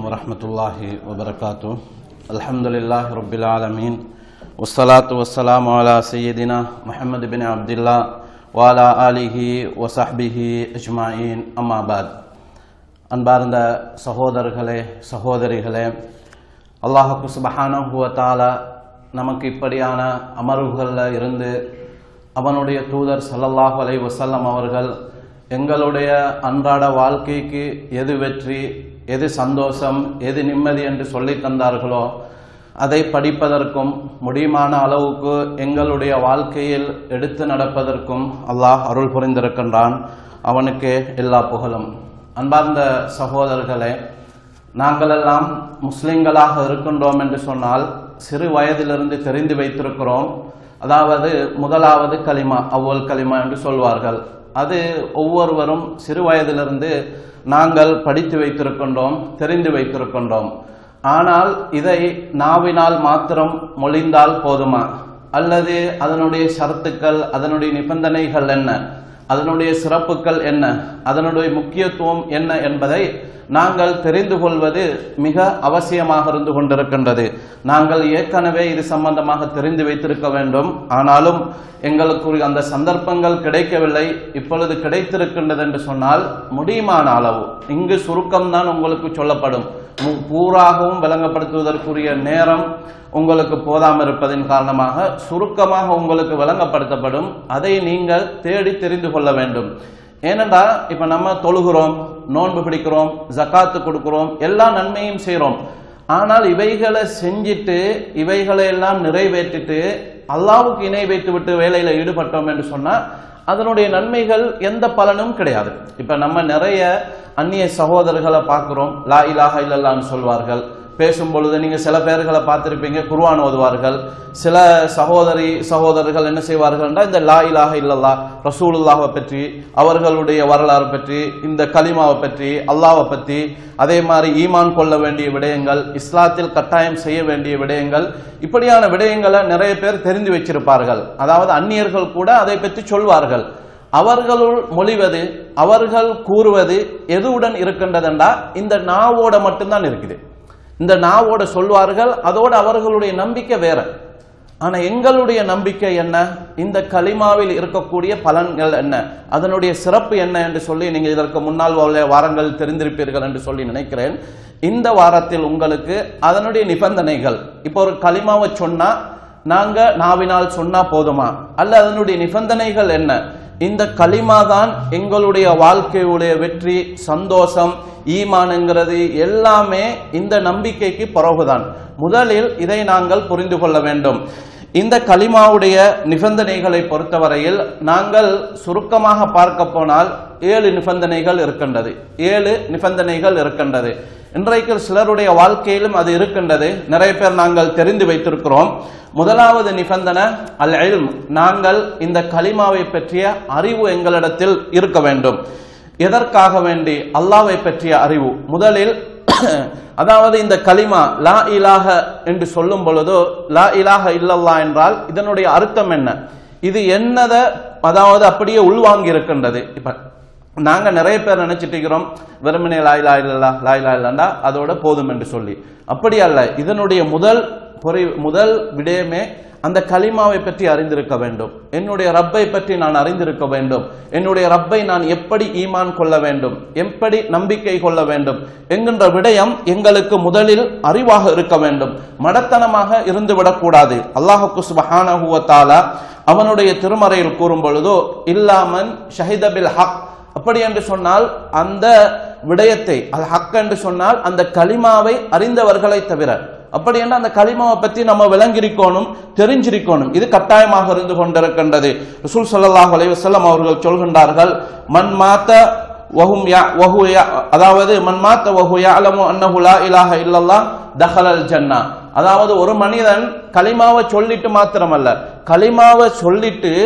ورحمة الله وبركاته الحمد لله رب العالمين والصلاة والسلام على سيدنا محمد بن عبد الله وعلى آله وصحبه أجمعين أما بعد அன்பார்ந்த சகோதரர்களே சகோதரிகளே அல்லாஹுக்கு சுபஹானஹு வ தஆலா நமக்கு இப்படியான அமர்வுகளில் இருந்து அவனுடைய தூதர் ஸல்லல்லாஹு அலைஹி வஸல்லம் அவர்கள் எங்களுடைய அன்றாட வாழ்க்கைக்கு எது வெற்றி எது சந்தோஷம் எது நிம்மதி என்று சொல்லி தந்தார்களோ அதை படிப்பதற்கும் முடியுமான அளவுக்கு எங்களுடைய வாழ்க்கையில் எடுத்து நடப்பதற்கும் அல்லாஹ் அருள் புரிந்திருக்கின்றான் அவனுக்கே எல்லா புகழும் அன்பார்ந்த சகோதரர்களே நாங்களெல்லாம் முஸ்லிம்களாக இருக்கின்றோம் என்று சொன்னால் சிறு வயதிலிருந்து தெரிந்து வைத்திருக்கிறோம் அதாவது முதலாவது கலிமா அவ்வல் கலிமா என்று சொல்வார்கள் அது ஒவ்வொருவரும் சிறு வயதிலிருந்து நாங்கள் படித்து வைத்திருக்கின்றோம் தெரிந்து வைத்திருக்கின்றோம் ஆனால் இதை நாவினால் மாத்திரம் மொழிந்தால் போதுமா அல்லது அதனுடைய ஷரத்துக்கள் அதனுடைய நிபந்தனைகள் என்ன அதனுடைய சிறப்புகள் என்ன அதனுடைய முக்கியத்துவம் என்ன என்பதை நாங்கள் தெரிந்து கொள்வது மிக அவசியமாக இருந்து கொண்டிருக்கின்றது நாங்கள் ஏற்கனவே இது சம்பந்தமாக தெரிந்து வைத்திருக்க வேண்டும் ஆனாலும் எங்களுக்கு அந்த சந்தர்ப்பங்கள் கிடைக்கவில்லை இப்பொழுது கிடைத்திருக்கின்றது என்று சொன்னால் முடியுமான அளவு இங்கு சுருக்கம்தான் உங்களுக்கு சொல்லப்படும் மு- பூராகவும் விளங்கப்படுத்துவதற்குரிய நேரம் உங்களுக்கு போதாமல் இருப்பதின் காரணமாக சுருக்கமாக உங்களுக்கு விளங்கப்படுத்தப்படும் அதை நீங்கள் தேடி தெரிந்து கொள்ள வேண்டும் ஏனென்றால் இப்ப நம்ம தொழுகிறோம் நோன்பு பிடிக்கிறோம் ஜக்காத்து கொடுக்கிறோம் எல்லா நன்மையும் செய்றோம் ஆனால் இவைகளை செஞ்சிட்டு இவைகளை எல்லாம் நிறைவேற்றிட்டு அல்லாவுக்கு இணை வைத்து விட்டு வேலையில ஈடுபட்டோம் என்று சொன்னா அதனுடைய நன்மைகள் எந்த பலனும் கிடையாது இப்ப நம்ம நிறைய அந்நிய சகோதரர்களை பார்க்கிறோம் லா இலாஹ இல்லல்லான்னு சொல்வார்கள் பேசும் பொழுது நீங்க சில பேர்களை பார்த்திருப்பீங்க குர்ஆன் ஓதுவார்கள் சில சகோதரி சகோதரர்கள் என்ன செய்வார்கள் என்றால் இந்த லா இலாஹ இல்லல்லா ரசூலுல்லாஹை பற்றி அவர்களுடைய வரலாறு பற்றி இந்த கலிமாவை பற்றி அல்லாஹ்வை பற்றி அதே மாதிரி ஈமான் கொள்ள வேண்டிய விடயங்கள் இஸ்லாத்தில் கட்டாயம் செய்ய வேண்டிய விடயங்கள் இப்படியான விடயங்களை நிறைய பேர் தெரிந்து வச்சிருப்பார்கள் அதாவது அந்நியர்கள் கூட அதை பற்றி சொல்வார்கள் அவர்களுள் மொழிவது அவர்கள் கூறுவது எதுவுடன் இருக்கின்றதென்றா இந்த நாவோட மட்டும்தான் இருக்குது இந்த நாவோட சொல்வார்கள் அதோட அவர்களுடைய நம்பிக்கை வேற ஆனா எங்களுடைய நம்பிக்கை என்ன இந்த கலிமாவில் இருக்கக்கூடிய பலன்கள் என்ன அதனுடைய சிறப்பு என்ன என்று சொல்லி நீங்க இதற்கு முன்னால் உள்ள வாரங்கள் தெரிந்திருப்பீர்கள் என்று சொல்லி நினைக்கிறேன் இந்த வாரத்தில் உங்களுக்கு அதனுடைய நிபந்தனைகள் இப்போ ஒரு கலிமாவை சொன்னா நாங்க நாவினால் சொன்னா போதுமா அல்ல அதனுடைய நிபந்தனைகள் என்ன இந்த களிமா தான் எங்களுடைய வாழ்க்கையுடைய வெற்றி சந்தோஷம் ஈமானுங்கிறது எல்லாமே இந்த நம்பிக்கைக்கு பிறகுதான் முதலில் இதை நாங்கள் புரிந்து கொள்ள வேண்டும் இந்த கலிமாவுடைய நிபந்தனைகளை பொறுத்தவரையில் நாங்கள் சுருக்கமாக பார்க்க போனால் ஏழு நிபந்தனைகள் இருக்கின்றது ஏழு நிபந்தனைகள் இருக்கின்றது இன்றைக்கு சிலருடைய வாழ்க்கையிலும் அது இருக்கின்றது நிறைய பேர் நாங்கள் தெரிந்து வைத்திருக்கிறோம் முதலாவது நிபந்தனை அல் இல்ம் நாங்கள் இந்த கலிமாவை பற்றிய அறிவு எங்களிடத்தில் இருக்க வேண்டும் எதற்காக வேண்டி அல்லாவை பற்றிய அறிவு முதலில் அதாவது இந்த கலிமா லா இலாஹ என்று சொல்லும் பொழுதோ லா இலாஹ இல்லல்லா என்றால் இதனுடைய அர்த்தம் என்ன இது என்னத அதாவது அப்படியே உள்வாங்கி இருக்கின்றது இப்ப நாங்க நிறைய பேர் நினைச்சிட்டு இருக்கிறோம் வெறுமனே லாயிலா இல்லல்லா லாயிலா இல்லண்டா அதோட போதும் என்று சொல்லி அப்படி அல்ல இதனுடைய முதல் பொறி முதல் விடயமே அந்த கலிமாவை பற்றி அறிந்திருக்க வேண்டும் என்னுடைய ரப்பை பற்றி நான் அறிந்திருக்க வேண்டும் என்னுடைய ரப்பை நான் எப்படி ஈமான் கொள்ள வேண்டும் எப்படி நம்பிக்கை கொள்ள வேண்டும் என்கின்ற விடயம் எங்களுக்கு முதலில் அறிவாக இருக்க வேண்டும் மடத்தனமாக இருந்து விடக்கூடாது அல்லாஹுக்கு சுபஹானஹு வ தஆலா அவனுடைய திருமறையில் கூறும் பொழுதோ இல்லாமன் ஷஹிதபில் ஹக் அப்படி என்று சொன்னால் அந்த விடயத்தை அது ஹக் என்று சொன்னால் அந்த கலிமாவை அறிந்தவர்களை தவிர அப்படி என்ன அந்த கலிமாவை பற்றி நம்ம விளங்கிருக்கணும் தெரிஞ்சிருக்கணும் இது கட்டாயமாக இருந்து கொண்டிருக்கின்றது ரசூல் ஸல்லல்லாஹு அலைஹி வஸல்லம் அவர்கள் சொல்கின்றார்கள் மன் மாத்த வஹும் யா வஹு யா அதாவது மன் மாத்த வஹு யஅலமு அன்னஹு லா இலாஹ இல்லல்லாஹ் தஹலல் ஜன்னா அதாவது ஒரு மனிதன் கலிமாவை சொல்லிட்டு மாத்திரமல்ல கலிமாவை சொல்லிட்டு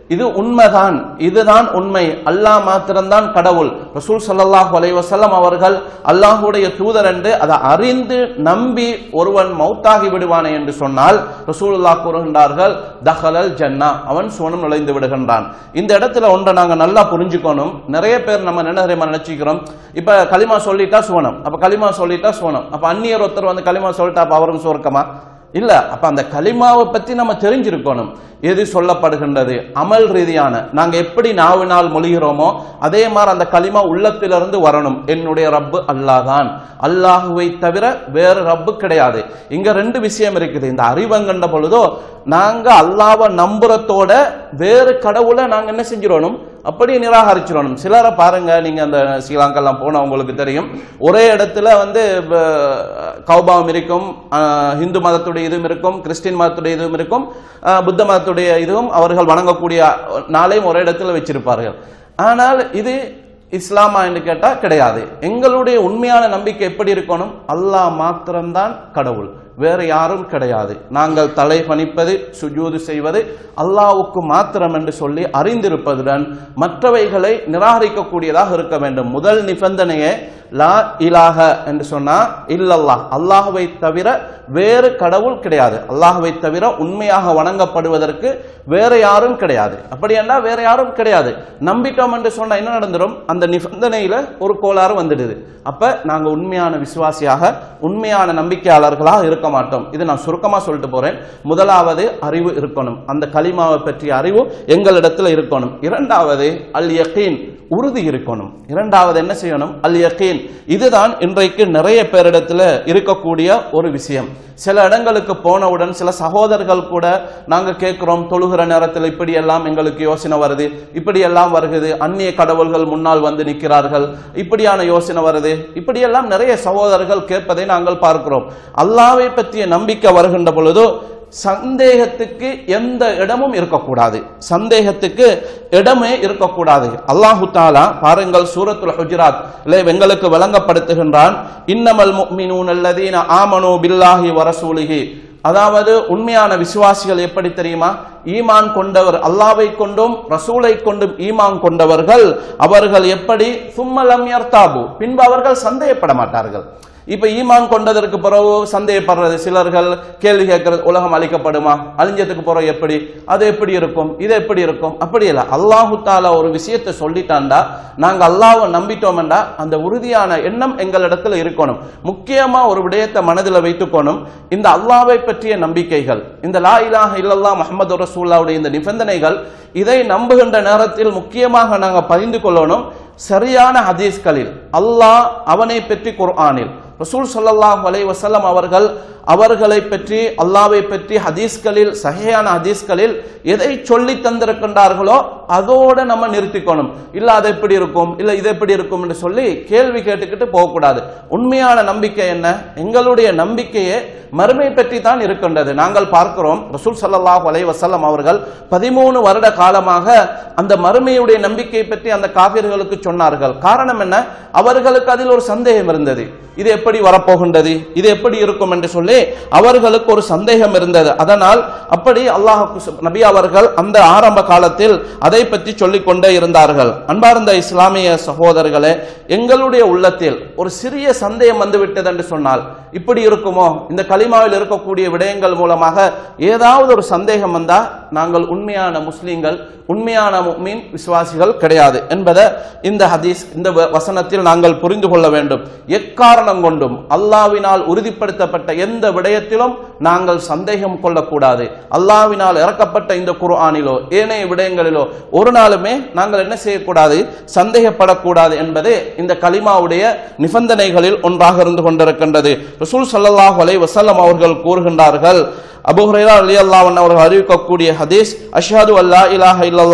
இது உண்மைதான் இதுதான் உண்மை அல்லாஹ் மாத்திரம்தான் கடவுள் ரசூல் ஸல்லல்லாஹு அலைஹி வஸல்லம் அவர்கள் அல்லாஹ்வுடைய தூதர் என்று அதை அறிந்து நம்பி ஒருவன் மௌத்தாகி விடுவானே என்று சொன்னால் ரசூலுல்லாஹ் கூறுகின்றார்கள் தஹலல் ஜன்னா அவன் சுவனம் நுழைந்து விடுகின்றான் இந்த இடத்துல ஒன்றை நாங்க நல்லா புரிஞ்சுக்கணும் நிறைய பேர் நம்ம என்ன தெரியுமா நினைச்சுக்கிறோம் இப்ப களிமா சொல்லிட்டா சுவனம் அப்ப களிமா சொல்லிட்டா சுவனம் அப்ப அந்நியர் ஒருத்தர் வந்து களிமா சொல்லிட்டா அப்ப அவரும் சுவர்க்கமா இல்ல அப்ப அந்த கலிமாவை பத்தி நம்ம தெரிஞ்சிருக்கணும் எது சொல்லப்படுகின்றது அமல் ரீதியான நாங்க எப்படி நாவினால் மொழிகிறோமோ அதே மாதிரி அந்த கலிமா உள்ளத்திலிருந்து வரணும் என்னுடைய ரப்பு அல்லாதான் அல்லாஹுவை தவிர வேறு ரப்பு கிடையாது இங்க ரெண்டு விஷயம் இருக்குது இந்த அறிவங்கண்ட பொழுதோ நாங்க அல்லாவை நம்புறதோட வேறு கடவுளை நாங்க என்ன செஞ்சிடணும் அப்படி நிராகரிச்சிடணும் சிலரை பாருங்க நீங்க அந்த ஸ்ரீலங்கெல்லாம் போனா உங்களுக்கு தெரியும் ஒரே இடத்துல வந்து அஹ், கௌபாவம் இருக்கும் அஹ், இந்து மதத்துடைய இதுவும் இருக்கும் கிறிஸ்டின் மதத்துடைய இதுவும் இருக்கும் அஹ், புத்த மதத்துடைய இதுவும் அவர்கள் வணங்கக்கூடிய நாளையும் ஒரே இடத்துல வச்சிருப்பார்கள் ஆனால் இது இஸ்லாமா என்று கேட்டா கிடையாது எங்களுடைய உண்மையான நம்பிக்கை எப்படி இருக்கணும் அல்லாஹ் மாத்திரம்தான் கடவுள் வேற யாரும் கிடையாது நாங்கள் தலை பணிப்பது சுஜூது செய்வது அல்லாஹ்வுக்கு மாத்திரம் என்று சொல்லி அறிந்திருப்பதுடன் மற்றவைகளை நிராகரிக்கக்கூடியதாக இருக்க வேண்டும் முதல் நிபந்தனையே லா இலாஹ என்று சொன்னா இல்லல்லாஹ் அல்லாஹ்வை தவிர வேறு கடவுள் கிடையாது அல்லாஹ்வை தவிர உண்மையாக வணங்கப்படுவதற்கு வேற யாரும் கிடையாது அப்படி என்றால் வேற யாரும் கிடையாது நம்பிட்டோம் என்று சொன்னா என்ன நடந்துடும் அந்த நிபந்தனையில ஒரு கோளாறு வந்துடுது அப்ப நாங்க உண்மையான விசுவாசியாக உண்மையான நம்பிக்கையாளர்களாக இருக்க மாட்டோம் இது நான் சுருக்கமா சொல்லிட்டு போறேன் முதலாவது அறிவு இருக்கணும் அந்த கலிமாவை பற்றிய அறிவு எங்களிடத்துல இருக்கணும் இரண்டாவது அல் யகீன் உறுதி இருக்கணும் இரண்டாவது என்ன செய்யணும் அல் யகீன் இதுதான் இன்றைக்கு நிறைய பேரிடத்துல இருக்கக்கூடிய ஒரு விஷயம் சில இடங்களுக்கு போனவுடன் சில சகோதரர்கள் கூட நாங்க கேட்கிறோம் தொழுகிற நேரத்தில் இப்படி எல்லாம் எங்களுக்கு யோசனை வருது இப்படி எல்லாம் வருகிறது அந்நிய கடவுள்கள் முன்னால் வந்து நிற்கிறார்கள் இப்படியான யோசனை வருது இப்படியெல்லாம் நிறைய சகோதரர்கள் கேட்பதை நாங்கள் பார்க்கிறோம் அல்லாவை பற்றிய நம்பிக்கை வருகின்ற பொழுது சந்தேகத்துக்கு எந்த இடமும் இருக்கக்கூடாது சந்தேகத்துக்கு இடமே இருக்கக்கூடாது அல்லாஹு தாலா பாருங்கள் சூரத்துல் ஹுஜராத் எங்களுக்கு விளங்கப்படுத்துகின்றான் இன்னமல் முஃமினூன் அல்லதீன ஆமனு பில்லாஹி வரசூலிஹி அதாவது உண்மையான விசுவாசிகள் எப்படி தெரியுமா ஈமான் கொண்டவர் அல்லாவை கொண்டும் ரசூலை கொண்டும் ஈமான் கொண்டவர்கள் அவர்கள் எப்படி சும்மலம் யர்தாபு பின்பு அவர்கள் சந்தேகப்பட மாட்டார்கள் இப்ப ஈமான் கொண்டதற்கு பிறகு சந்தேகப்படுறது சிலர்கள் கேள்வி கேட்கறது உலகம் அழிக்கப்படுமா அழிஞ்சதுக்கு பிறகு எப்படி அது எப்படி இருக்கும் இது எப்படி இருக்கும் அப்படி இல்லை அல்லாஹு தாலா ஒரு விஷயத்தை சொல்லிட்டாண்டா நாங்க அல்லாஹ்வை நம்பிட்டோம்டா அந்த உறுதியான எண்ணம் எங்களிடத்துல இருக்கணும் முக்கியமா ஒரு விடயத்தை மனதில் வைத்துக்கணும் இந்த அல்லாஹ்வை பற்றிய நம்பிக்கைகள் இந்த லா இலாஹ இல்லல்லா முஹம்மது ரசூல்லாவுடைய இந்த நிபந்தனைகள் இதை நம்புகின்ற நேரத்தில் முக்கியமாக நாங்க பதிந்து கொள்ளணும் சரியான ஹதீஸ்களில் அல்லாஹ் அவனை பற்றி குர்ஆனில் ரசூல் ஸல்லல்லாஹு அலைஹி வஸல்லம் அவர்கள் அவர்களை பற்றி அல்லாவை பற்றி ஹதீஸ்களில் சஹியான ஹதீஸ்களில் எதை சொல்லி தந்திருக்கின்றார்களோ அதோட நம்ம நிறுத்திக்கணும் இல்ல அது எப்படி இருக்கும் இல்ல இது எப்படி இருக்கும் என்று சொல்லி கேள்வி கேட்டுக்கிட்டு போகக்கூடாது உண்மையான நம்பிக்கை என்ன எங்களுடைய நம்பிக்கையே மறுமை பற்றி தான் இருக்கின்றது நாங்கள் பார்க்கிறோம் ரசூல் ஸல்லல்லாஹு அலைஹி வஸல்லம் அவர்கள் பதிமூணு வருட காலமாக அந்த மறுமையுடைய நம்பிக்கை பற்றி அந்த காபிர்களுக்கு சொன்னார்கள் காரணம் என்ன அவர்களுக்கு அதில் ஒரு சந்தேகம் இருந்தது இது எப்படி வரப்போகின்றது இது எப்படி இருக்கும் என்று சொல்லி அவர்களுக்கு ஒரு சந்தேகம் இருந்தது அதனால் அப்படி அல்லாஹ் நபி அவர்கள் அந்த ஆரம்ப காலத்தில் அதை பற்றி சொல்லிக் கொண்டே இருந்தார்கள் அன்பார்ந்த இஸ்லாமிய சகோதரர்களே எங்களுடைய உள்ளத்தில் ஒரு சிறிய சந்தேகம் வந்து விட்டது என்று சொன்னால் இப்படி இருக்குமோ இந்த கலிமாவில் இருக்கக்கூடிய விடயங்கள் மூலமாக ஏதாவது ஒரு சந்தேகம் வந்தா நாங்கள் உண்மையான முஸ்லீம்கள் உண்மையான முஃமின் விசுவாசிகள் கிடையாது என்பதை இந்த ஹதீஸ் இந்த வ- வசனத்தில் நாங்கள் புரிந்து கொள்ள வேண்டும் எக்காரணம் கொண்டும் அல்லாவினால் உறுதிப்படுத்தப்பட்ட எந்த விடயத்திலும் நாங்கள் சந்தேகம் கொள்ளக்கூடாது அல்லாவினால் இறக்கப்பட்ட இந்த குர்ஆனிலோ ஏனைய விடயங்களிலோ ஒரு நாளுமே நாங்கள் என்ன செய்யக்கூடாது சந்தேகப்படக்கூடாது என்பது இந்த கலிமாவுடைய நிபந்தனைகளில் ஒன்றாக இருந்து கொண்டிருக்கின்றது ரசூல் ஸல்லல்லாஹு அலைஹி வஸல்லம் அவர்கள் கூறுகின்றார்கள் அபு ஹுரைரா ரலியல்லாஹு அன்ஹு அவர்கள் அறிவிக்கக்கூடிய ஹதீஸ் அஷ்ஹது அல்லா இலாஹ இல்லல்லாஹ்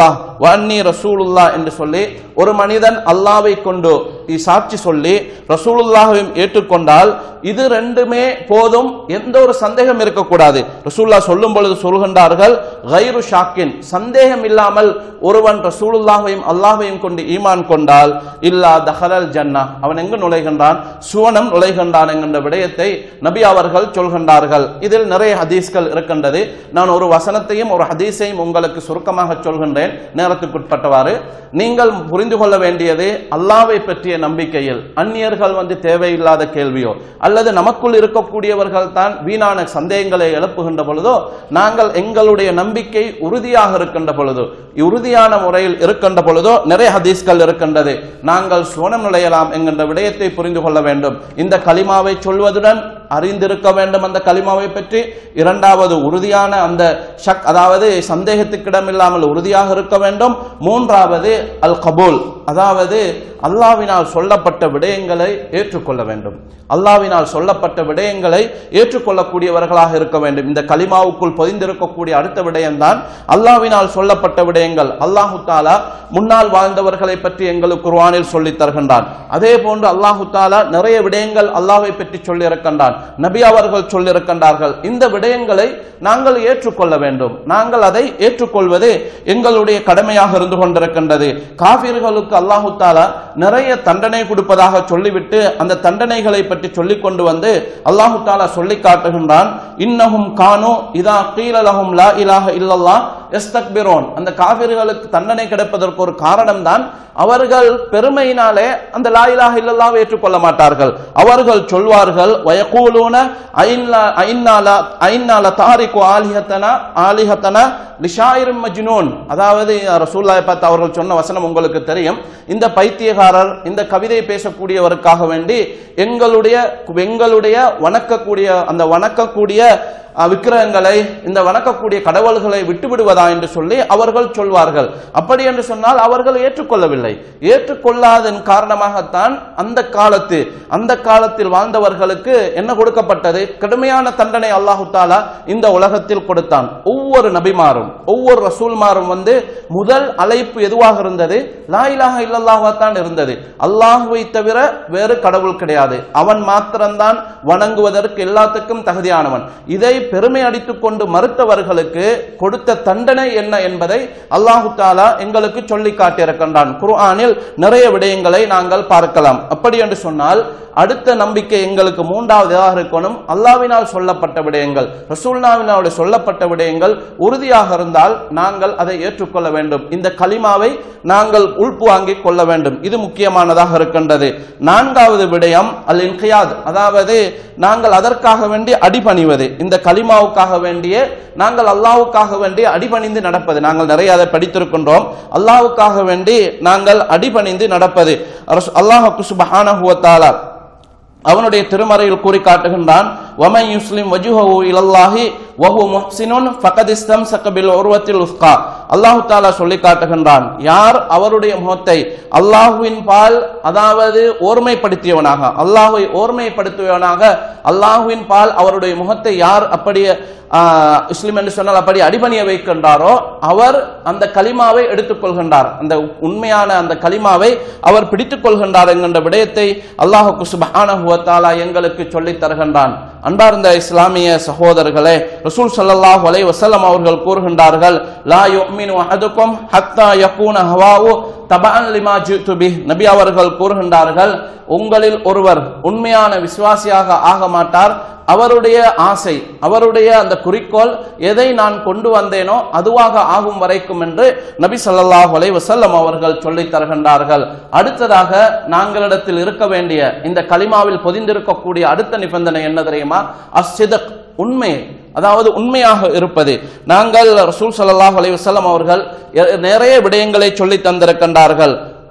வன்னி ரசூலுல்லா என்று சொல்லி ஒரு மனிதன் அல்லாவை கொண்டு இ- சாட்சி சொல்லி ரசூலுல்லாஹையும் ஏற்றுக்கொண்டால் இது ரெண்டுமே போதும் எந்த ஒரு சந்தேகம் இருக்கக்கூடாது ரசூல்லா சொல்லும் பொழுது சொல்கின்றார்கள் கைரு ஷாக்கின் சந்தேகம் இல்லாமல் ஒருவன் ரசூலுல்லாஹையும் அல்லாஹையும் கொண்டு ஈமான் கொண்டால் இல்லா தஹலல் ஜன்னா அவன் எங்கு நுழைகின்றான் சுவனம் நுழைகின்றான் என்கின்ற விடயத்தை நபி அவர்கள் சொல்கின்றார்கள் இதில் நிறைய ஹதீஸ்கள் இருக்கின்றது நான் ஒரு வசனத்தையும் ஒரு ஹதீஸையும் உங்களுக்கு சுருக்கமாக சொல்கின்றேன் நேரத்துக்குட்பட்டவாறு நீங்கள் புரிந்து கொள்ள வேண்டியது அல்லாவை பற்றிய நம்பிக்கையில் அந்நியர்கள் வந்து தேவையில்லாத கேள்வியோ அல்லது நமக்குள் இருக்கக்கூடியவர்கள் தான் வீணான சந்தேகங்களை எழுப்புகின்ற பொழுதோ நாங்கள் எங்களுடைய நம்பிக்கை உறுதியாக இருக்கின்ற பொழுதோ உறுதியான முறையில் இருக்கின்ற பொழுதோ நிறைய ஹதீஸ்கள் இருக்கின்றது நாங்கள் சுவனம் நுழையலாம் என்கின்ற விடயத்தை புரிந்து கொள்ள வேண்டும் இந்த கலிமாவை சொல்வதுடன் அறிந்திருக்க வேண்டும் அந்த கலிமாவை பற்றி இரண்டாவது உறுதியான அந்த ஷக் அதாவது சந்தேகத்துக்கிடமில்லாமல் உறுதியாக இருக்க வேண்டும் மூன்றாவது அல் கபூல் அதாவது அல்லாவினால் சொல்லப்பட்ட விடயங்களை ஏற்றுக்கொள்ள வேண்டும் அல்லாவினால் சொல்லப்பட்ட விடயங்களை ஏற்றுக்கொள்ளக்கூடியவர்களாக இருக்க வேண்டும் இந்த கலிமாவுக்குள் பொதிந்திருக்கக்கூடிய அடுத்த விடயம்தான் அல்லாவினால் சொல்லப்பட்ட விடயங்கள் அல்லாஹு தாலா முன்னால் வாழ்ந்தவர்களை பற்றி எங்களுக்கு குர்ஆனில் சொல்லித் தருகின்றான் அதே போன்று அல்லாஹு தாலா நிறைய விடயங்கள் அல்லாஹ்வை பற்றி சொல்லியிருக்கின்றான் நபி அவர்கள் சொல்லியிருக்கின்றார்கள் இந்த விடயங்களை நாங்கள் ஏற்றுக்கொள்ள வேண்டும் நாங்கள் அதை ஏற்றுக்கொள்வது எங்களுடைய கடமையாக இருந்து கொண்டிருக்கின்றது காபிர்களுக்கு அல்லாஹு தாலா நிறைய தண்டனை கொடுப்பதாக சொல்லிவிட்டு அந்த தண்டனைகளை பற்றி சொல்லிக் கொண்டு வந்து அல்லாஹு தாலா சொல்லி காட்டுகின்றான் இன்னஹும் கானு இதா கீலலஹும் லா இலாஹ இல்லல்லாஹ் எஸ்தக்பிரோன் அந்த காபிர்களுக்கு தண்டனை கிடைப்பதற்கு ஒரு காரணம் தான் அவர்கள் பெருமையினாலே அந்த லா இலாஹ இல்லல்லாஹ் ஏற்றுக்கொள்ள மாட்டார்கள் அவர்கள் சொல்வார்கள் வயகூலூன ஐன்னா ஐன்னால ஐன்னால தாரிக்கு ஆலிஹத்தனா ஆலிஹத்தனா லிஷாயிரும் மஜ்னூன் அதாவது ரசூல்லாய் பார்த்து அவர்கள் சொன்ன வசனம் உங்களுக்கு தெரியும் இந்த பைத்தியகாரர் இந்த கவிதை பேசக்கூடியவருக்காக வேண்டி எங்களுடைய எங்களுடைய வணக்கக்கூடிய அந்த வணக்கக்கூடிய அஹ், விக்கிரகங்களை இந்த வணக்கக்கூடிய கடவுள்களை விட்டுவிடுவதா என்று சொல்லி அவர்கள் சொல்வார்கள் அப்படி என்று சொன்னால் அவர்கள் ஏற்றுக்கொள்ளவில்லை ஏற்றுக்கொள்ளாதன் காரணமாகத்தான் அந்த காலத்து அந்த காலத்தில் வாழ்ந்தவர்களுக்கு என்ன கொடுக்கப்பட்டது கடுமையான தண்டனை அல்லாஹு தாலா இந்த உலகத்தில் கொடுத்தான் ஒவ்வொரு நபிமாரும் ஒவ்வொரு ரசூல்மாரும் வந்து முதல் அழைப்பு எதுவாக இருந்தது லா இலாஹ இல்லல்லாஹா தான் இருந்தது அல்லாஹுவை தவிர வேறு கடவுள் கிடையாது அவன் மாத்திரம்தான் வணங்குவதற்கு எல்லாத்துக்கும் தகுதியானவன் இதை பெருமை அடித்துக் கொண்டு மறுத்தவர்களுக்கு கொடுத்த தண்டனை என்ன என்பதை அல்லாஹு தாலா எங்களுக்கு சொல்லி காட்டியிருக்கின்றான் குர்ஆனில் நிறைய விடயங்களை நாங்கள் பார்க்கலாம் அப்படி என்று சொன்னால் அடுத்த நம்பிக்கை எங்களுக்கு மூன்றாவதாக இருக்கணும் அல்லாவினால் சொல்லப்பட்ட விடயங்கள் ரசூல்னாவினால் சொல்லப்பட்ட விடயங்கள் உறுதியாக இருந்தால் நாங்கள் அதை ஏற்றுக்கொள்ள வேண்டும் இந்த கலிமாவை நாங்கள் உள்வாங்கிக் கொள்ள வேண்டும் இது முக்கியமானதாக இருக்கின்றது நான்காவது விடயம் அல் இன்கியாத் அதாவது நாங்கள் அதற்காக வேண்டி அடிபணிவது இந்த கலிமாவுக்காக வேண்டிய நாங்கள் அல்லாவுக்காக வேண்டி அடிபணிந்து நடப்பது நாங்கள் நிறைய அதை படித்திருக்கின்றோம் அல்லாவுக்காக வேண்டி நாங்கள் அடிபணிந்து நடப்பது அல்லாஹு சுபஹானஹு வ தஆலா அவனுடைய திருமறையில் கூறி காட்டுகின்றான் வமை யுஸ்லிம் வஜுஹு இலல்லாஹி வஹு முஹ்சினுன் ஃபகத் இஸ்தம்சக பில் உர்வத்தில் உஸ்கா அல்லாஹ் தாலா சொல்லி காட்டுகின்றான் யார் அவருடைய முகத்தை அல்லாஹுவின் பால் அதாவது ஓர்மைப்படுத்தியவனாக அல்லாஹ்வை ஓர்மைப்படுத்தியவனாக அல்லாஹுவின் பால் அவருடைய முகத்தை யார் அப்படியே ஆஹ், இஸ்லிம் என்று சொன்னால் அப்படி அடிபணிய வைக்கின்றாரோ அவர் அந்த கலிமாவை எடுத்துக்கொள்கின்றார் அந்த உண்மையான அந்த கலிமாவை அவர் பிடித்துக் கொள்கின்றார் என்கின்ற விடயத்தை அல்லாஹு சுபஹானஹு வ தஆலா எங்களுக்கு சொல்லித் தருகின்றான் அன்பார்ந்த இஸ்லாமிய சகோதரர்களே ரசூல் ஸல்லல்லாஹு அலைஹி வஸல்லம் அவர்கள் கூறுகின்றார்கள் லா யுமினு அஹதுக்கும் ஹத்தா யகூன ஹவாவு தபஅன் லிமா ஜிது பிஹ் நபி அவர்கள் கூறுகின்றார்கள் உங்களில் ஒருவர் உண்மையான விசுவாசியாக ஆக மாட்டார் அவருடைய ஆசை அவருடைய அந்த குறிக்கோள் எதை நான் கொண்டு வந்தேனோ அதுவாக ஆகும் வரைக்கும் என்று நபி ஸல்லல்லாஹு அலைஹி வஸல்லம் அவர்கள் சொல்லித் தருகின்றார்கள் அடுத்ததாக நாங்களிடத்தில் இருக்க வேண்டிய இந்த கலிமாவில் பொதிந்திருக்கக்கூடிய அடுத்த நிபந்தனை என்ன தெரியுமா அஸ்ஸிதக் உண்மை அதாவது உண்மையாக இருப்பது நாங்கள் ரசூல் ஸல்லல்லாஹு அலைஹி வஸல்லம் அவர்கள் எ- நிறைய விடயங்களை சொல்லி தந்திருக்கின்றார்கள்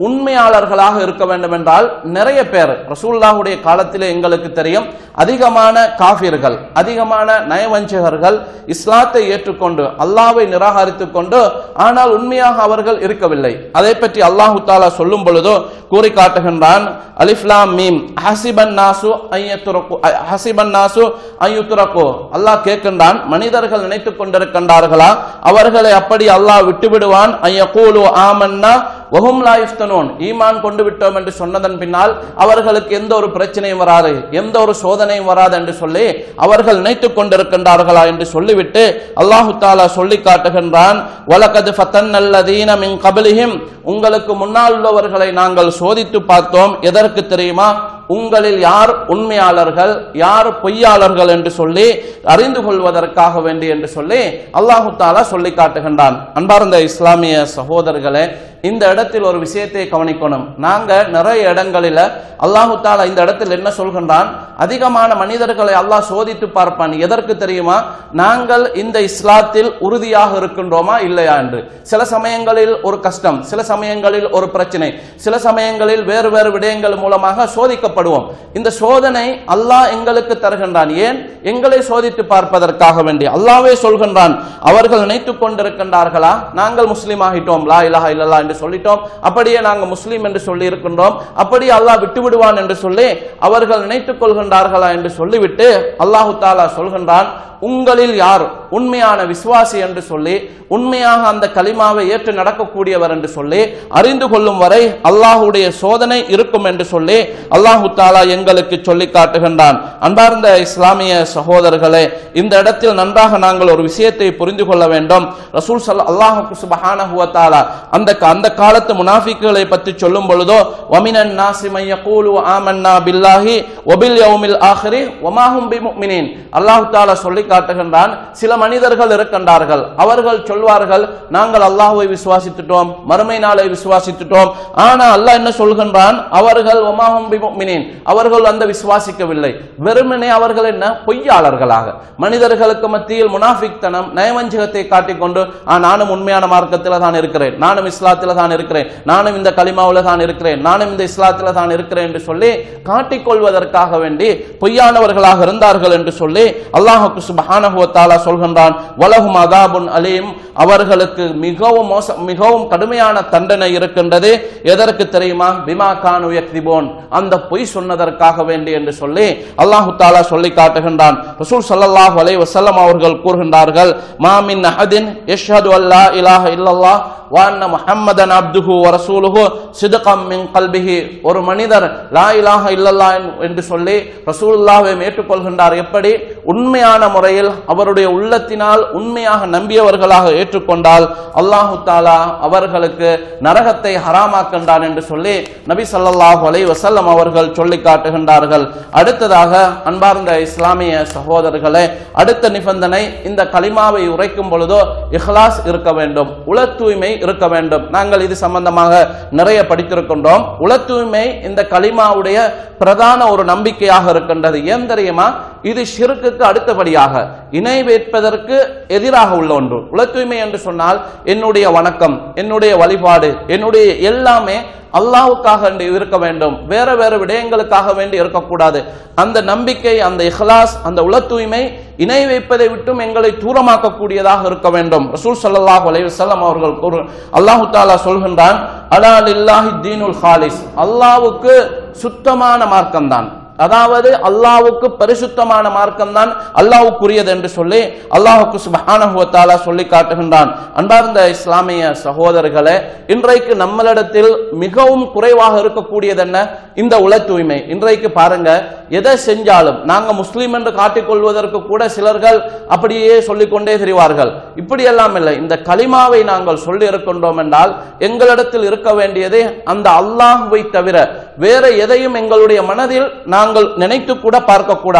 உண்மையாளர்களாக இருக்க வேண்டும் என்றால் நிறைய பேர் ரசூல்லாவுடைய காலத்திலே எங்களுக்கு தெரியும் அதிகமான காஃபிர்கள் அதிகமான நயவஞ்சகர்கள் இஸ்லாத்தை ஏற்றுக்கொண்டு அல்லாவை நிராகரித்துக் கொண்டு ஆனால் உண்மையாக அவர்கள் இருக்கவில்லை அதை பற்றி அல்லாஹு தாலா சொல்லும் பொழுதோ கூறி காட்டுகின்றான் அலிஃப்லாம் மீம் ஹசிபன் நாசு ஐயத்துரக்கு ஹசிபன் நாசு ஐயுத்துரக்கு அல்லாஹ் கேட்கின்றான் மனிதர்கள் நினைத்துக் கொண்டிருக்கின்றார்களா அவர்களை அப்படி அல்லாஹ் விட்டுவிடுவான் ஐயகூலு ஆமன்னா வஹும் லா யுஃப்தனூன் ஈமான் கொண்டு விட்டோம் என்று சொன்னதன் பின்னால் அவர்களுக்கு எந்த ஒரு பிரச்சனையும் வராது எந்த ஒரு சோதனையும் வராது என்று சொல்லி அவர்கள் நினைத்துக் கொண்டிருக்கின்றார்களா என்று சொல்லிவிட்டு அல்லாஹு தாலா சொல்லி காட்டுகின்றான் வலகது ஃபத்தன்னல்லதீன மின் கபலிஹிம் உங்களுக்கு முன்னால் உள்ளவர்களை நாங்கள் சோதித்து பார்த்தோம் எதற்கு தெரியுமா உங்களில் யார் உண்மையாளர்கள் யார் பொய்யாளர்கள் என்று சொல்லி அறிந்து கொள்வதற்காக வேண்டி என்று சொல்லி அல்லாஹு தாலா சொல்லி காட்டுகின்றான் அன்பார்ந்த இஸ்லாமிய சகோதரர்களே இந்த இடத்தில் ஒரு விஷயத்தை கவனிக்கணும் நாங்க நிறைய இடங்களில அல்லாஹு தாலா இந்த இடத்தில் என்ன சொல்கின்றான் அதிகமான மனிதர்களை அல்லாஹ் சோதித்து பார்ப்பான் எதற்கு தெரியுமா நாங்கள் இந்த இஸ்லாத்தில் உறுதியாக இருக்கின்றோமா இல்லையா என்று சில சமயங்களில் ஒரு கஷ்டம் சில சமயங்களில் ஒரு பிரச்சனை சில சமயங்களில் வேறு வேறு விடயங்கள் மூலமாக சோதிக்கப்படுவோம் இந்த சோதனை அல்லாஹ் எங்களுக்கு தருகின்றான் ஏன் எங்களை சோதித்து பார்ப்பதற்காக வேண்டி அல்லாவே சொல்கின்றான் அவர்கள் நினைத்துக் கொண்டிருக்கின்றார்களா நாங்கள் முஸ்லீம் ஆகிட்டோம் லா இலாஹா இல்லல்லா என்று சொல்லிட்டோம் அப்படியே நாங்கள் முஸ்லீம் என்று சொல்லி இருக்கின்றோம் அப்படியே அல்லாஹ் விட்டு விடுவான் என்று சொல்லி அவர்கள் நினைத்துக் கொள்கின்றார்களா என்று சொல்லிவிட்டு அல்லாஹு தாலா சொல்கின்றான் உங்களில் யார் உண்மையான விசுவாசி என்று சொல்லி உண்மையாக அந்த கலிமாவை ஏற்று நடக்கக்கூடியவர் என்று சொல்லி அறிந்து கொள்ளும் வரை அல்லாஹுடைய சோதனை இருக்கும் என்று சொல்லி அல்லாஹு தாலா எங்களுக்கு சொல்லி காட்டுகின்றான் அன்பார்ந்த இஸ்லாமிய சகோதரர்களே இந்த இடத்தில் நன்றாக நாங்கள் ஒரு விஷயத்தை புரிந்து கொள்ள வேண்டும் ரசூல் சல் அல்லாஹு சுபஹானஹு தாலா அந்த அந்த காலத்து முனாஃபிக்குகளை பற்றி சொல்லும் பொழுதோ வமினன் நாசி மைய கூலு ஆமன்னா பில்லாஹி ஒபில் யௌமில் ஆஹிரி ஒமாஹும் பி முக்மினின் அல்லாஹு தாலா சொல்லி காட்டுகின்றான் சில மனிதர்கள் இருக்கின்றார்கள் அவர்கள் சொல்வார்கள் நாங்கள் அல்லாஹ்வை விசுவாசித்துட்டோம் மறுமை நாளை விசுவாசித்துட்டோம் ஆனா அல்லாஹ் என்ன சொல்கின்றான் அவர்கள் ஒமாஹும் பி முக்மினின் அவர்கள் அந்த விசுவாசிக்கவில்லை வெறுமனே அவர்கள் என்ன பொய்யாளர்களாக மனிதர்களுக்கு மத்தியில் முனாஃபிக்தனம் நயவஞ்சகத்தை காட்டிக்கொண்டு ஆ நானும் உண்மையான மார்க்கத்தில் தான் இருக்கிறேன் நானும் இஸ்லாத்தில் தான் இருக்கிறேன் நானும் இந்த கலிமாவில் தான் இருக்கிறேன் நானும் இந்த இஸ்லாத்தில் தான் இருக்கிறேன் என்று சொல்லி காட்டிக்கொள்வதற்காக வேண்டி பொய்யானவர்களாக இருந்தார்கள் என்று சொல்லி அல்லாஹுக்கு சுபஹானஹு வ தஆலா சொல்கின்றான் வலஹும் அதாபுன் அலீம் அவர்களுக்கு மிகவும் மோச மிகவும் கடுமையான தண்டனை இருக்கின்றது எதற்கு தெரியுமா பிமா கானு யக்திபோன் அந்த பொய் சொன்னதற்காக வேண்டி என்று சொல்லி அல்லாஹு தாலா சொல்லி காட்டுகின்றான் ரசூல் ஸல்லல்லாஹு அலைஹி வஸல்லம் அவர்கள் கூறுகின்றார்கள் மா மின் அஹதின் யஷ்ஹது அல்லா இலாஹ இல்லல்லாஹ் வ அன்ன முஹம்மதன் அப்துஹு வ ரசூலுஹு சிதகம் மின் கல்பிஹி ஒரு மனிதர் லா இலாஹ இல்லல்லாஹ் என்று சொல்லி ரசூலுல்லாஹ்வை ஏற்றுக்கொள்கின்றார் எப்படி உண்மையான முறையில் அவருடைய உள்ளத்தினால் உண்மையாக நம்பியவர்களாக ஏற்றுக்கொண்டால் அல்லாஹு தாலா அவர்களுக்கு நரகத்தை ஹராமாக்கின்றான் என்று சொல்லி நபி ஸல்லல்லாஹு அலைஹி வஸல்லம் அவர்கள் சொல்லி காட்டுகின்றார்கள் அடுத்ததாக அன்பார்ந்த இஸ்லாமிய சகோதரர்களே அடுத்த நிபந்தனை இந்த கலிமாவை உரைக்கும் பொழுதோ இஹ்லாஸ் இருக்க வேண்டும் உள தூய்மை இருக்க வேண்டும் நாங்கள் இது சம்பந்தமாக நிறைய படித்திருக்கின்றோம் உள தூய்மை இந்த கலிமாவுடைய பிரதான ஒரு நம்பிக்கையாக இருக்கின்றது ஏன் தெரியுமா இது ஷிருக்குக்கு அடுத்தபடியாக இணை வைப்பதற்கு எதிராக உள்ள ஒன்று உள தூய்மை என்று சொன்னால் என்னுடைய வணக்கம் என்னுடைய வழிபாடு என்னுடைய எல்லாமே அல்லாஹ்வுக்காக வேண்டி இருக்க வேண்டும் வேற வேற விடயங்களுக்காக வேண்டி இருக்கக்கூடாது அந்த நம்பிக்கை அந்த இஹ்லாஸ் அந்த உள தூய்மை இணை வைப்பதை விட்டும் எங்களை தூரமாக்கக்கூடியதாக இருக்க வேண்டும் ரசூல் ஸல்லல்லாஹு அலைஹி வஸல்லம் அவர்கள் கூறு அல்லாஹு தாலா சொல்கின்றான் அலா லில்லாஹி தீனுல் ஹாலிஸ் அல்லாஹ்வுக்கு சுத்தமான மார்க்கம்தான் அதாவது அல்லாஹ்வுக்கு பரிசுத்தமான மார்க்கம் தான் அல்லாஹ்வுக்குரியது என்று சொல்லி அல்லாஹுக்கு சுபஹானஹு வ தஆலா சொல்லி காட்டுகின்றான் அன்பார்ந்த இஸ்லாமிய சகோதரர்களே இன்றைக்கு நம்மளிடத்தில் மிகவும் குறைவாக இருக்கக்கூடியது என்ன இந்த உள தூய்மை இன்றைக்கு பாருங்க எதை செஞ்சாலும் நாங்க முஸ்லீம் என்று காட்டிக்கொள்வதற்கு கூட சிலர்கள் அப்படியே சொல்லிக்கொண்டே தெரிவார்கள் இப்படி எல்லாம் இல்லை இந்த கலிமாவை நாங்கள் சொல்லி இருக்கின்றோம் என்றால் எங்களிடத்தில் இருக்க வேண்டியது அந்த அல்லாஹுவை தவிர வேற எதையும் எங்களுடைய மனதில் நாங்கள் நினைத்து கூட பார்க்க கூடாது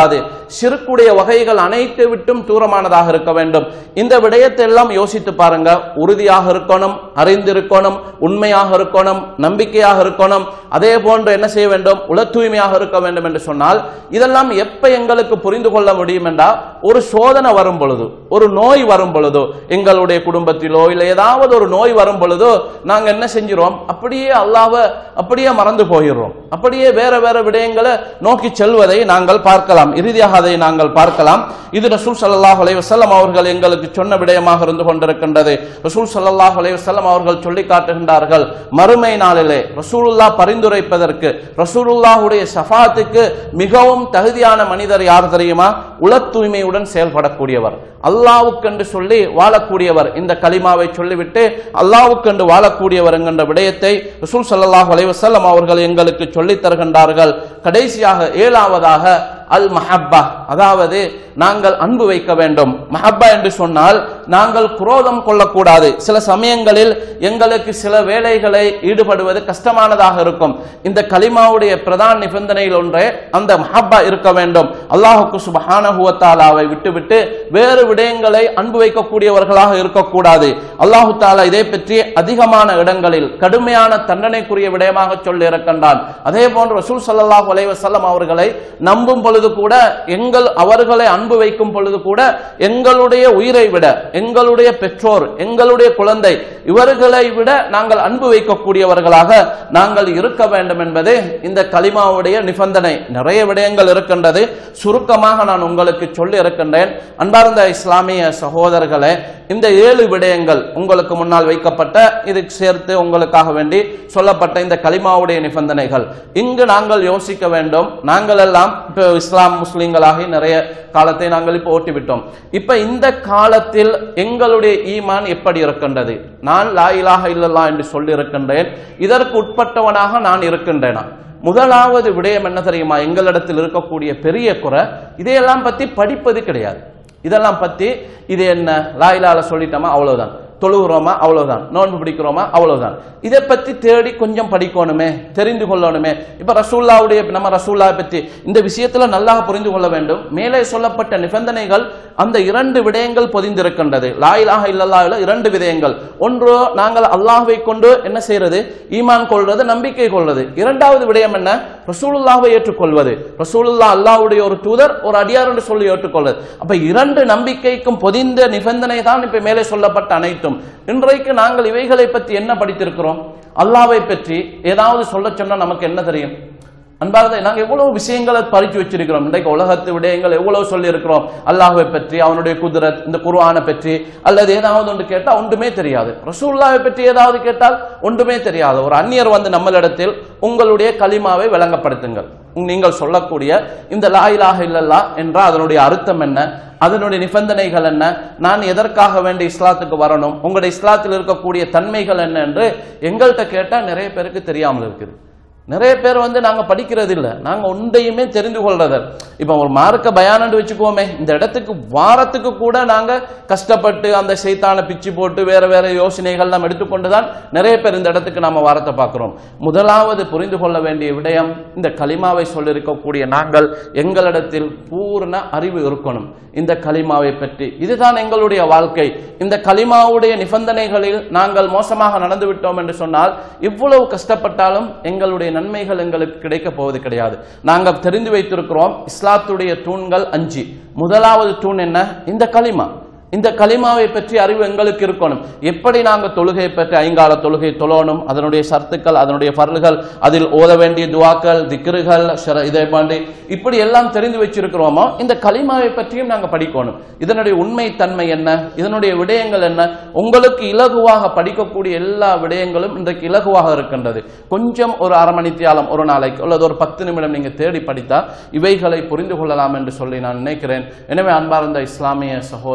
சிறுக்குடைய வகைகள் அனைத்து விட்டும் தூரமானதாக இருக்க வேண்டும் இந்த விடயத்தை எல்லாம் யோசித்து பாருங்க உறுதியாக இருக்கணும் அறிந்திருக்கணும் உண்மையாக இருக்கணும் நம்பிக்கையாக இருக்கணும் அதே போன்று என்ன செய்ய வேண்டும் உள தூய்மையாக இருக்க வேண்டும் என்று சொன்னால் இதெல்லாம் எப்ப எங்களுக்கு புரிந்து கொள்ள முடியும் என்றால் ஒரு சோதனை வரும் பொழுது ஒரு நோய் வரும் பொழுதோ எங்களுடைய குடும்பத்திலோ இல்லை ஏதாவது ஒரு நோய் வரும் பொழுதோ நாங்க என்ன செஞ்சிரோம் அப்படியே அல்லாஹ்வை அப்படியே மறந்து போயிடுறோம் அப்படியே வேற வேற விடயங்களை நோக்கி செல்வதை நாங்கள் பார்க்கலாம் இறுதியாக அதை நாங்கள் பார்க்கலாம் இது ரசூல் ஸல்லல்லாஹு அலைஹி வஸல்லம் அவர்கள் எங்களுக்கு சொன்ன விடயமாக இருந்து கொண்டிருக்கின்றது ரசூல் ஸல்லல்லாஹு அலைஹி வஸல்லம் அவர்கள் சொல்லி காட்டுகின்றார்கள் மறுமை நாளிலே ரசூலுல்லாஹ் பரிந்துரைப்பதற்கு ரசூலுல்லாஹுடைய ஷஃபாத்துக்கு மிகவும் தகுதியான மனிதர் யார் தெரியுமா உள தூய்மையுடன் செயல்படக்கூடியவர் அல்லாவுக்கென்று சொல்லி வாழக்கூடியவர் இந்த கலிமாவை சொல்லிவிட்டு அல்லாவுக்கென்று வாழக்கூடியவர் என்கின்ற விடயத்தை ரசூல் ஸல்லல்லாஹு அலைஹி வஸல்லம் அவர்கள் எங்களுக்கு சொல்லித் தருகின்றார்கள் கடைசியாக ஏழாவதாக அல் மஹப்பா அதாவது நாங்கள் அன்பு வைக்க வேண்டும் மஹப்பா என்று சொன்னால் நாங்கள் குரோதம் கொள்ளக்கூடாது சில சமயங்களில் எங்களுக்கு சில வேலைகளை ஈடுபடுவது கஷ்டமானதாக இருக்கும் இந்த கலிமாவுடைய பிரதான நிபந்தனையில் ஒன்றே அந்த மஹப்பா இருக்க வேண்டும் அல்லாஹுக்கு சுபஹானஹுவத்தாலாவை விட்டுவிட்டு வேறு விடயங்களை அன்பு வைக்கக்கூடியவர்களாக இருக்கக்கூடாது அல்லாஹு தாலா இதை பற்றி அதிகமான இடங்களில் கடுமையான தண்டனைக்குரிய விடயமாக சொல்லி இருக்கின்றான் அதே போன்று ரசூல் ஸல்லல்லாஹு அலைஹி வஸல்லம் அவர்களை நம்பும் பொழுது கூட எங்கள் அவர்களை அன்பு வைக்கும் பொழுது கூட எங்களுடைய உயிரை விட எங்களுடைய பெற்றோர் எங்களுடைய குழந்தை இவர்களை விட நாங்கள் அன்பு வைக்கக்கூடியவர்களாக நாங்கள் இருக்க வேண்டும் என்பது இந்த கலிமாவுடைய நிபந்தனை நிறைய விடயங்கள் இருக்கின்றது சுருக்கமாக நான் உங்களுக்கு சொல்லி இருக்கின்றேன் அன்பார்ந்த இஸ்லாமிய சகோதரர்களே இந்த ஏழு விடயங்கள் உங்களுக்கு முன்னால் வைக்கப்பட்ட இதுக்கு சேர்த்து உங்களுக்காக வேண்டி சொல்லப்பட்ட இந்த கலிமாவுடைய நிபந்தனைகள் இங்கு நாங்கள் யோசிக்க வேண்டும் நாங்கள் எல்லாம் இப்போ இஸ்லாம் முஸ்லிம்களாகி நிறைய காலத்தை நாங்கள் இப்போ ஓட்டிவிட்டோம் இப்ப இந்த காலத்தில் எங்களுடைய ஈமான் எப்படி இருக்கின்றது நான் லா இலாஹ இல்லல்லா என்று சொல்லி இருக்கின்றேன் இதற்கு உட்பட்டவனாக நான் இருக்கின்றேனா முதலாவது விடயம் என்ன தெரியுமா எங்களிடத்தில் இருக்கக்கூடிய பெரிய குறை இதையெல்லாம் பத்தி படிப்பது கிடையாது இதெல்லாம் பத்தி இது என்ன லாயிலால சொல்லிட்டோமா அவ்வளவுதான் தொழுகிறோமா அவ்வளவுதான் நோன்பு பிடிக்கிறோமா அவ்வளவுதான் இதை பத்தி தேடி கொஞ்சம் படிக்கணுமே தெரிந்து கொள்ளணுமே இப்ப ரசூல்லாவுடைய நம்ம ரசூல்லா பத்தி இந்த விஷயத்துல நல்லா புரிந்து கொள்ள வேண்டும் மேலே சொல்லப்பட்ட நிபந்தனைகள் அந்த இரண்டு விடயங்கள் பொதிந்திருக்கின்றது லாயிலாக இல்லல்லாஹ்ல இரண்டு விடயங்கள் ஒன்று நாங்கள் அல்லாஹ்வை கொண்டு என்ன செய்யறது ஈமான் கொள்றது நம்பிக்கை கொள்வது இரண்டாவது விடயம் என்ன ரசூலுல்லாஹ்வை ஏற்றுக்கொள்வது ரசூலுல்லா அல்லாஹ்வுடைய ஒரு தூதர் ஒரு அடியார் என்று சொல்லி ஏற்றுக்கொள்வது அப்ப இரண்டு நம்பிக்கைக்கும் பொதிந்த நிபந்தனை தான் இப்ப மேலே சொல்லப்பட்ட அனைத்தும் இன்றைக்கு நாங்கள் இவைகளை பற்றி என்ன படித்திருக்கிறோம் அல்லாவை பற்றி ஏதாவது சொல்ல சொன்னா நமக்கு என்ன தெரியும் அன்பார்ந்த நாங்க எவ்வளவு விஷயங்களை பறிச்சு வச்சிருக்கிறோம் இன்றைக்கு உலகத்து விடயங்கள் எவ்வளவு சொல்லி இருக்கிறோம் அல்லாஹ்வை பற்றி அவனுடைய குதிரத் இந்த குர்ஆனை பற்றி அல்லது ஏதாவது ஒன்று கேட்டால் ஒன்றுமே தெரியாது ரசூல்லாவை பற்றி ஏதாவது கேட்டால் ஒன்றுமே தெரியாது ஒரு அந்நியர் வந்து நம்மளிடத்தில் உங்களுடைய கலிமாவை விளங்கப்படுத்துங்கள் நீங்கள் சொல்லக்கூடிய இந்த லா இலாஹ இல்லல்லா என்றால் அதனுடைய அர்த்தம் என்ன அதனுடைய நிபந்தனைகள் என்ன நான் எதற்காக வேண்டி இஸ்லாத்துக்கு வரணும் உங்களுடைய இஸ்லாத்தில் இருக்கக்கூடிய தன்மைகள் என்ன என்று எங்கள்கிட்ட கேட்டால் நிறைய பேருக்கு தெரியாமல் இருக்குது நிறைய பேர் வந்து நாங்க படிக்கிறது இல்ல நாங்க ஒன்றையுமே தெரிந்து கொள்றது இப்ப ஒரு மார்க்க பயானண்டு வச்சுக்கோமே இந்த இடத்துக்கு வாரத்துக்கு கூட நாங்க கஷ்டப்பட்டு அந்த சைத்தான பிச்சு போட்டு வேற வேற யோசனைகள் நாம் எடுத்துக்கொண்டுதான் நிறைய பேர் இந்த இடத்துக்கு நாம வாரத்தை பார்க்கிறோம் முதலாவது புரிந்து கொள்ள வேண்டிய விடயம் இந்த கலிமாவை சொல்லிருக்கக்கூடிய நாங்கள் எங்களிடத்தில் பூர்ண அறிவு இருக்கணும் இந்த கலிமாவை பற்றி இதுதான் எங்களுடைய வாழ்க்கை இந்த கலிமாவுடைய நிபந்தனைகளில் நாங்கள் மோசமாக நடந்து விட்டோம் என்று சொன்னால் இவ்வளவு கஷ்டப்பட்டாலும் எங்களுடைய நன்மைகள் எங்களுக்கு கிடைக்க போவது கிடையாது நாங்கள் தெரிந்து வைத்திருக்கிறோம் இஸ்லாத்துடைய தூண்கள் அஞ்சு முதலாவது தூண் என்ன இந்த கலிமா இந்த கலிமாவை பற்றி அறிவு எங்களுக்கு இருக்கணும் எப்படி நாங்கள் தொழுகை பற்றி ஐங்கால தொழுகை தொழணும் அதனுடைய சர்த்துக்கள் அதனுடைய பருள்கள் அதில் ஓத வேண்டிய துவாக்கள் திக்ருகள் ஷர- இதை மாதிரி இப்படி எல்லாம் தெரிந்து வச்சிருக்கிறோமோ இந்த கலிமாவை பற்றியும் நாங்கள் படிக்கணும் இதனுடைய உண்மை தன்மை என்ன இதனுடைய விடயங்கள் என்ன உங்களுக்கு இலகுவாக படிக்கக்கூடிய எல்லா விடயங்களும் இன்றைக்கு இலகுவாக இருக்கின்றது கொஞ்சம் ஒரு அரை மணித்தியாலம் ஒரு நாளைக்கு அல்லது ஒரு பத்து நிமிடம் நீங்க தேடி படித்தா இவைகளை புரிந்து கொள்ளலாம் என்று சொல்லி நான் நினைக்கிறேன் எனவே அன்பார்ந்த இஸ்லாமிய சகோதரர்களே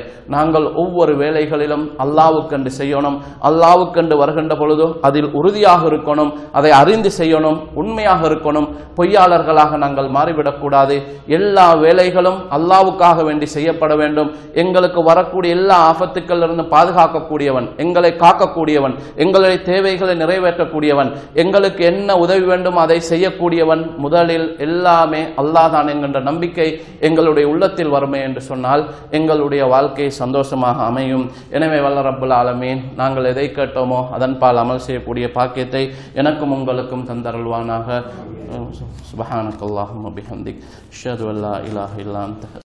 நாங்கள் ஒவ்வொரு வேலைகளிலும் அல்லாவுக்கண்டு செய்யணும் அல்லாவுக்கண்டு வருகின்ற பொழுது அதில் உறுதியாக இருக்கணும் அதை அறிந்து செய்யணும் உண்மையாக இருக்கணும் பொய்யாளர்களாக நாங்கள் மாறிவிடக்கூடாது எல்லா வேலைகளும் அல்லாவுக்காக வேண்டி செய்யப்பட வேண்டும் எங்களுக்கு வரக்கூடிய எல்லா ஆபத்துக்களிலிருந்து பாதுகாக்கக்கூடியவன் எங்களை காக்கக்கூடியவன் எங்களுடைய தேவைகளை நிறைவேற்றக்கூடியவன் எங்களுக்கு என்ன உதவி வேண்டும் அதை செய்யக்கூடியவன் முதலில் எல்லாமே அல்லாஹ் தான் என்கின்ற நம்பிக்கை எங்களுடைய உள்ளத்தில் வருமே என்று சொன்னால் எங்களுடைய வாழ்க்கை சந்தோஷமாக அமையும் எனவே வல்ல ரப்புல் ஆலமீன் நாங்கள் எதை கேட்டோமோ அதன் பால் அமல் செய்யக்கூடிய பாக்கியத்தை எனக்கும் உங்களுக்கும் தந்தருள்வானாக சுபஹானக்கல்லாஹும் பிஹம்திக் அஷ்ஹது அல்லா இலாஹ இல்லா அன்த